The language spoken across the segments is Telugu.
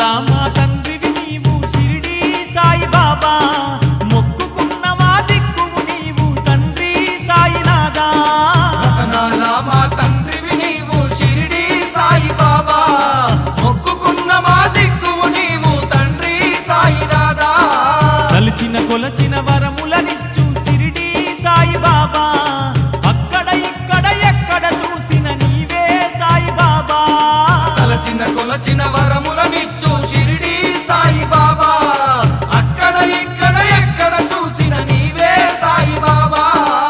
మా తండ్రివి నీవు షిరిడి సాయి బాబా మొక్కుకున్న మా దిక్కువు నీవు తండ్రి సాయినాథా రతనాల మా తండ్రివి నీవు షిరిడి సాయి బాబా మొక్కుకున్న మా దిక్కువు నీవు తండ్రి సాయినాథా తలిచిన కొలచిన వరములనిచ్చు సిరిడి సాయి బాబా అక్కడ ఇక్కడ ఎక్కడ చూసిన నీవే సాయి బాబా తలచిన కొలచిన వరములనిచ్చు షిరిడి సాయి బాబా అక్కడ ఇక్కడ ఎక్కడ చూసిన నీవే సాయి బాబా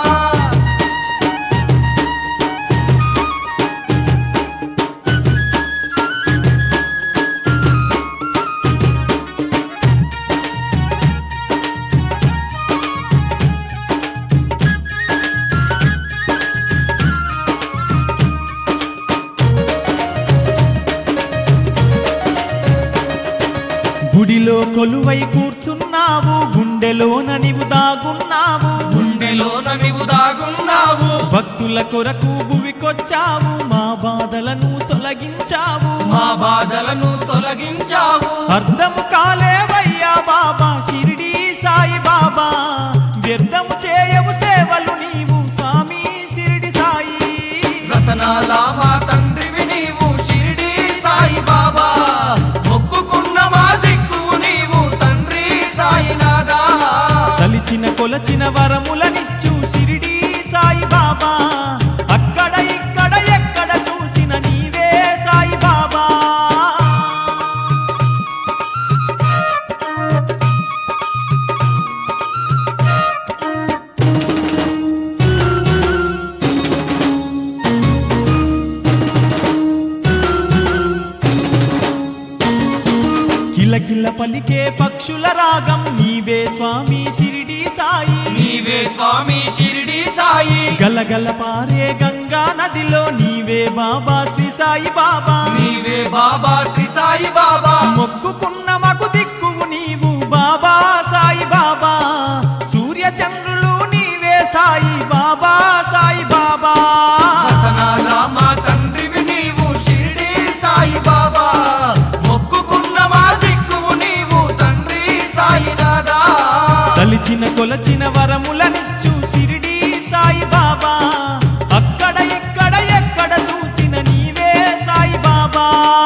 గుడిలో కొలువై కూర్చున్నావు గుండెలోన నీవు దాగున్నావు గుండెలోన నీవు దాగున్నావు భక్తుల కొరకు భువికొచ్చావు మా బాధలను తొలగించావు మా బాధలను తొలగించావు అర్థము కాలేవయ్యా బాబా షిరిడి సాయి బాబా వ్యర్థము చేయవు సేవలు నీవు స్వామి షిరిడి సాయి రతనాల మా తండ్రివి నీవు షిరిడి సాయి బాబా మొక్కుకున్న మా దిక్కువు నీవు తండ్రి సాయినాథా తలిచిన కొలచిన వరములనిచ్చు షిరిడి సాయి బాబా అక్కడ ఇక్కడ ఎక్కడ చూసిన నీవే సాయి బాబా కిలకిల పలికే పక్షుల రాగం నీవే స్వామి షిరిడి సాయి నీవే స్వామి షిరిడి సాయి గలగల పారే గంగా నదిలో నీవే బాబా శ్రీ సాయి బాబా నీవే బాబా శ్రీ సాయి బాబా మొక్కుకున్న మకు దిక్కువు నీవు బాబా సాయి బాబా సూర్య చంద్రులు నీవే సాయి బాబా సాయి బాబా రతనాల మా తండ్రివి నీవు షిరిడి సాయి బాబా మొక్కుకున్న మా దిక్కువు నీవు తండ్రి సాయినాథా తలిచిన కొలచిన వరములనిచ్చు షిరిడి సాయి బాబా అక్కడ ఇక్కడ ఎక్కడ చూసిన నీవే సాయి బాబా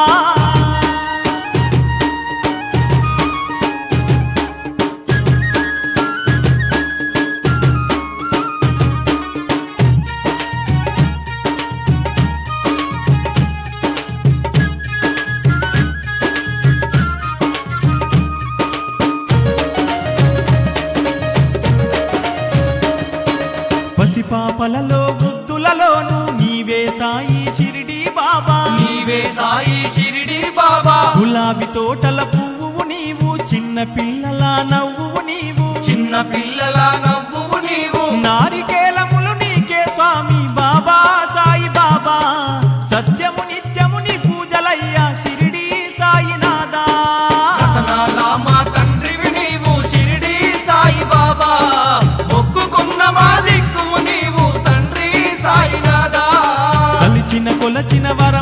పసిపాపలలో వృద్ధులలోను నీవే సాయి షిరిడి బాబా నీవే సాయి షిరిడి బాబా గులాబీ తోటల పువ్వు నీవు చిన్న పిల్లల నవ్వు నీవు చిన్న పిల్లల నవ్వు నీవు నారికేలములు నీకే స్వామి బాబా సాయి బాబా సత్యము నిత్యము నీ పూజలయ్యా షిరిడి సాయినాథా రతనాల మా తండ్రివి నీవు షిరిడి సాయి బాబా మొక్కుకున్న మా దిక్కువు నీవు తండ్రి సాయినాథా తలిచిన కొలచిన వరం